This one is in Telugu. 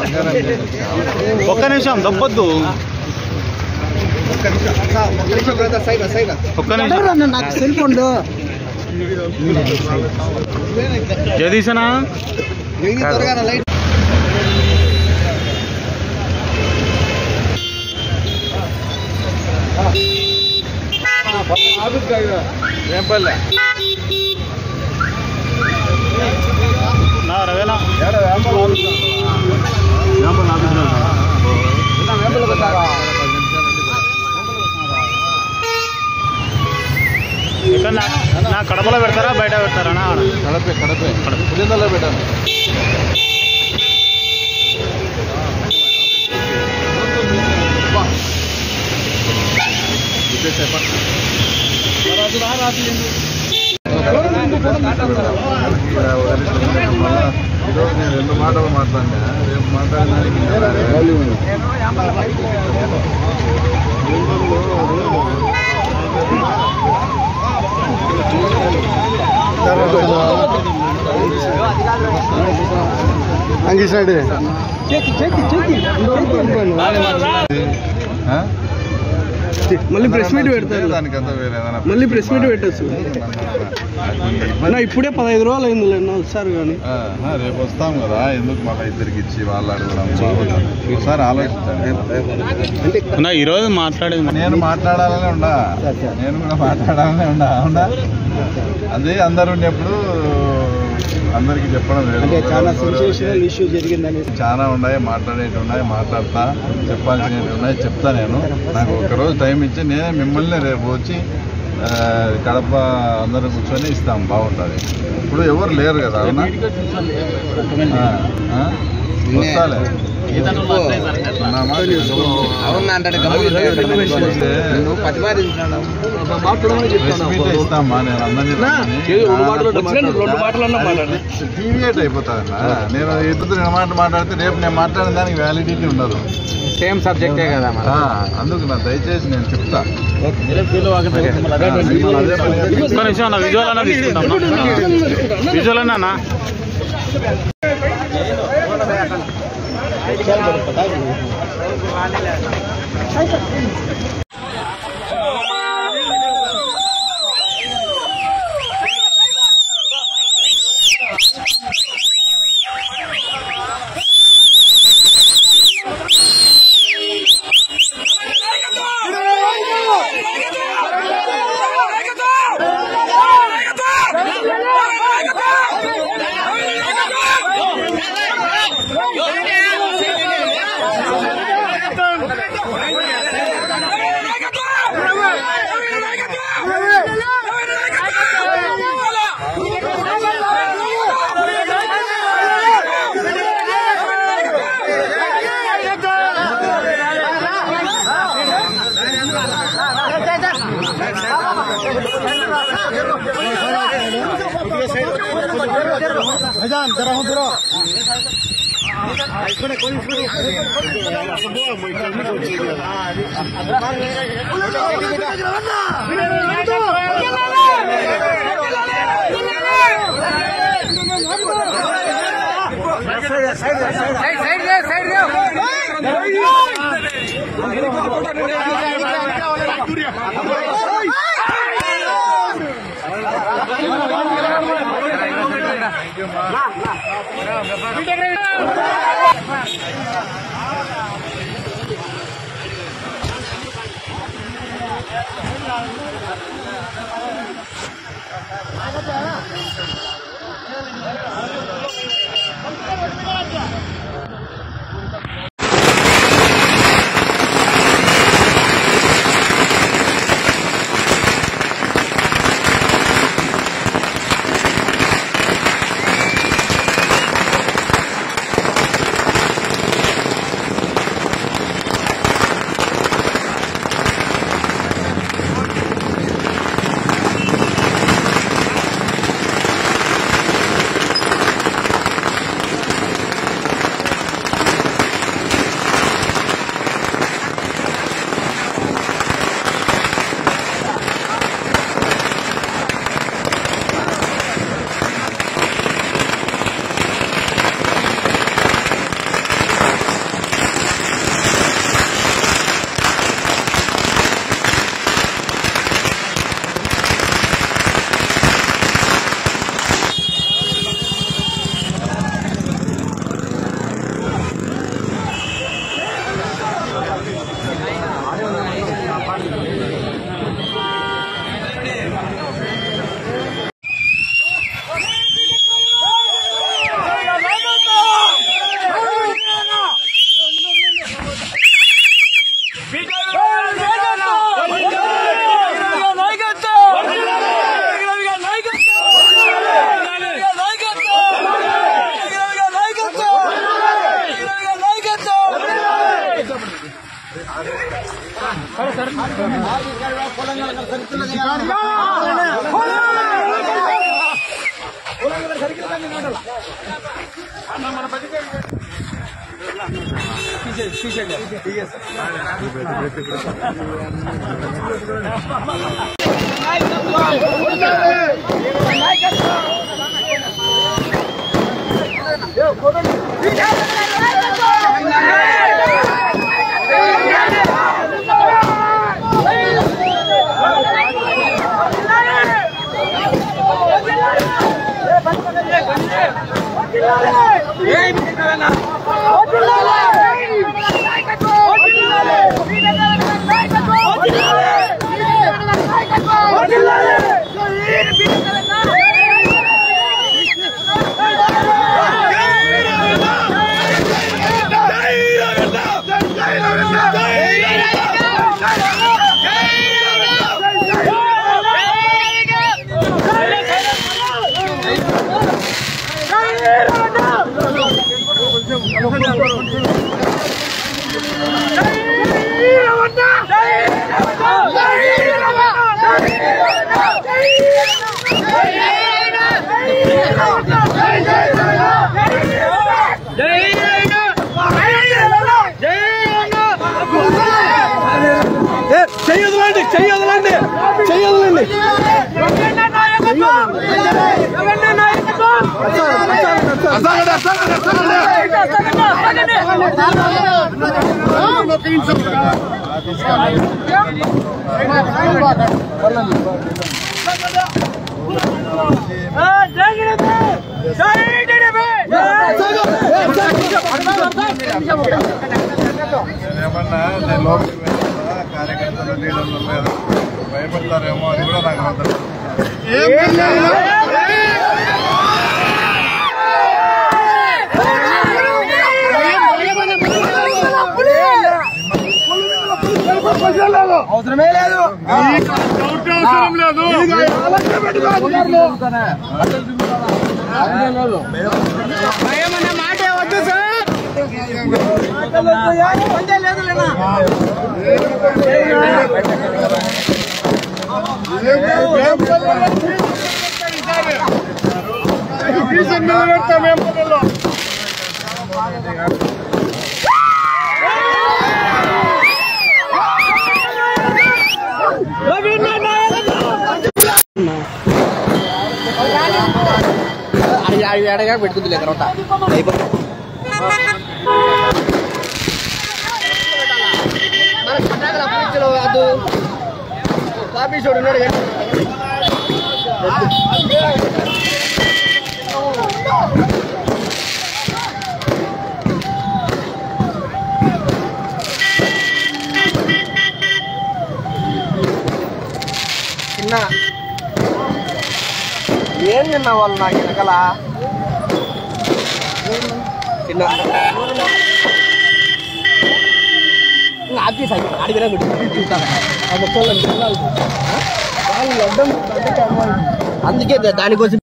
ఒక్క నిమిషం దప్పొద్దు ఒక్క నిమిషం నాకు సెల్ ఫోన్ జగదీశనా నా రవేనా ఇక్కడ నా నా కడపలో పెడతారా బయట పెడతారా నా ఆడ? కడపే కడపే పులిందలో పెట్టాను ఈరోజు నేను రెండు మాటలు మాట్లాడినా రేపు మాట్లాడడానికి అంగి సైడ్ ఆ? మళ్ళీ ప్రెస్ మీట్ పెడతారు దానికంతా వేరే ఏదైనా మళ్ళీ ప్రెస్ మీట్ పెట్టచ్చు అది నా ఇప్పుడే పదహైదు రోజులు అయింది లేండి ఒకసారి కానీ ఆ, ఆ, రేపు వస్తాం కదా ఎందుకు మళ్ళీ ఇద్దరికి ఇచ్చి వాళ్ళు అడగడం బాగుండదు. ఒకసారి ఆలోచించండి నా ఈరోజు మాట్లాడింది నేను మాట్లాడాలనే ఉండా నేను కూడా మాట్లాడాలనే ఉండా అవునా అదే అందరు ఉన్నప్పుడు అందరికి చెప్పడం లేదు అంటే చాలా సెన్సేషనల్ ఇష్యూ జరిగిందని చాలా ఉన్నాయి మాట్లాడేవి ఉన్నాయి మాట్లాడతా చెప్పాల్సినవి ఉన్నాయి చెప్తా నేను నాకు ఒక రోజు టైం ఇచ్చి నేనే మిమ్మల్ని రేపు వచ్చి ఆ, కడప అందరూ కూర్చొని ఇస్తాం బాగుంటుంది ఇప్పుడు ఎవరు లేరు కదా అవునా ఆ, ఆ? వస్తాలే నా మాట విను. అవునా అంటే ప్రెస్ మీట్ ఇస్తామా నేను అందరినీ రమ్మని. డీవియేట్ అయిపోతాదన్నా నేను ఇద్దరు నేను మాట మాట్లాడితే రేపు నేను మాట్లాడిన దానికి వ్యాలిడిటీ ఉండదు సేమ్ సబ్జెక్టే కదా ఆ, అందుకు నా దయచేసి నేను చెప్తా ఒక్క నిమిషం అన్న విజువల్ అన్న తీసుకుంటాం విజువల్ అన్న అన్న చెయ్యదులండి చెయ్యదులండి చెయ్యదులండి ఏమన్నా నేను లోపలికి వెళ్ళినా కార్యకర్తలు లీడర్లు లేరు భయపడతారేమో అని కూడా నాకు అర్థం అవసరమే లేదు భయమనే మాటే వద్దు సార్ ఎడగా పెట్టుకుంది తర్వాత ಅದು ಕಾಫಿ ಸೋಡು ನೋಡಿ చిన్న ఏం తిన్నా వాళ్ళు నాకు వెనకాల చిన్న ఆఫీస్ అడిగినా చూస్తాను అందుకే దానికోసం